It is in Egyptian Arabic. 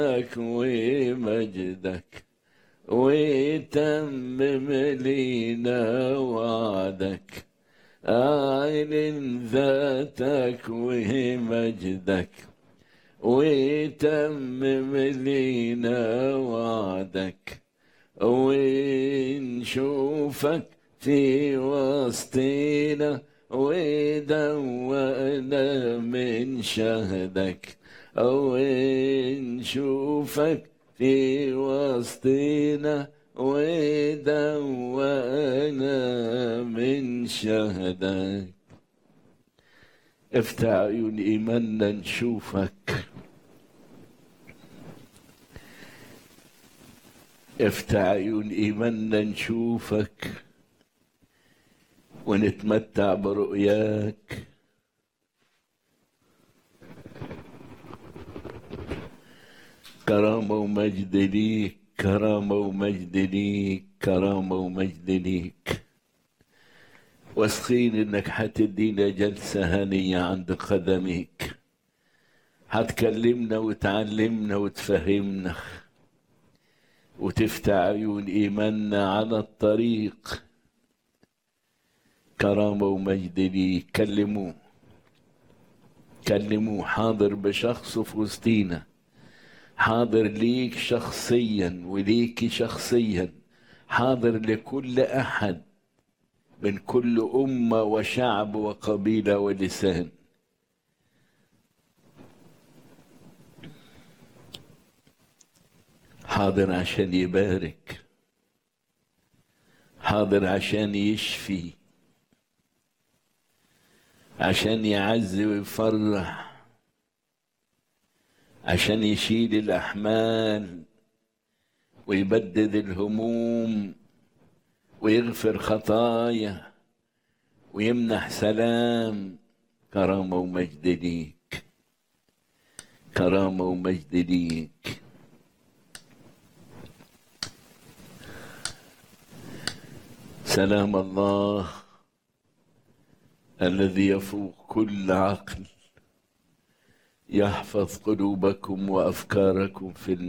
لك ومجدك وتمم لينا وعدك أعلن ذاتك ومجدك وتمم لينا وعدك ونشوفك في وسطنا ودوقنا من شهدك ونشوفك في وسطنا ودوقنا من شهدك افتح عيون ايماننا نشوفك افتح عيون ايماننا نشوفك ونتمتع برؤياك كرامة ومجد ليك كرامة ومجد ليك كرامة ومجد ليك واثقين انك حتدينا جلسة هنية عند قدميك هتكلمنا وتعلمنا وتفهمنا وتفتح عيون ايماننا على الطريق كرامة ومجد ليك كلموه كلموه حاضر بشخصه في وسطينا حاضر ليك شخصيا وليك شخصيا حاضر لكل احد من كل امه وشعب وقبيله ولسان حاضر عشان يبارك حاضر عشان يشفي عشان يعزي ويفرح عشان يشيل الأحمال ويبدد الهموم ويغفر خطايا ويمنح سلام كرامة ومجد ليك كرامة ومجد ليك سلام الله الذي يفوق كل عقل يحفظ قلوبكم وافكاركم في